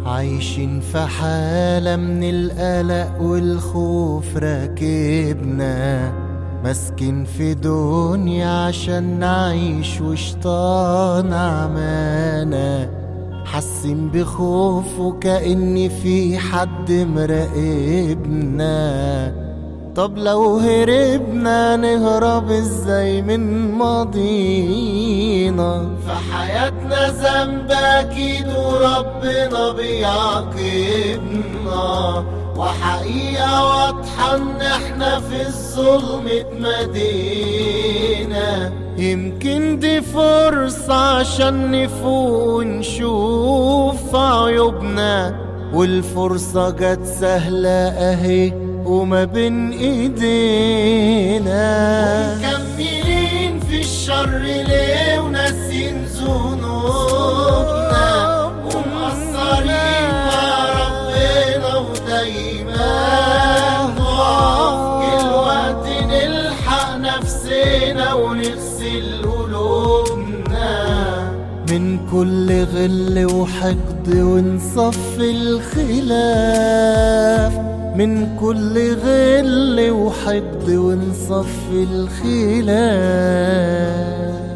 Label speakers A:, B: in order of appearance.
A: عايشين في حالة من القلق والخوف راكبنا ماسكين في دنيا عشان نعيش وشطان عمانا حاسين بخوف وكأن في حد مراقبنا طب لو هربنا نهرب ازاي من ماضينا في حياتنا ذنب اكيد وربنا بيعاقبنا وحقيقة واضحة ان احنا في الظلم اتمدينا يمكن دي فرصة عشان نفوق ونشوف عيوبنا والفرصة جت سهلة اهي وما بين ايدينا مكملين في الشر ليه وناسين ذنوبنا ومقصرين مع ربنا ودايما نقف كل وقت نلحق نفسنا ونغسل قلوبنا من كل غل وحقد ونصفي الخلاف من كل غل وحقد ونصفي الخلاف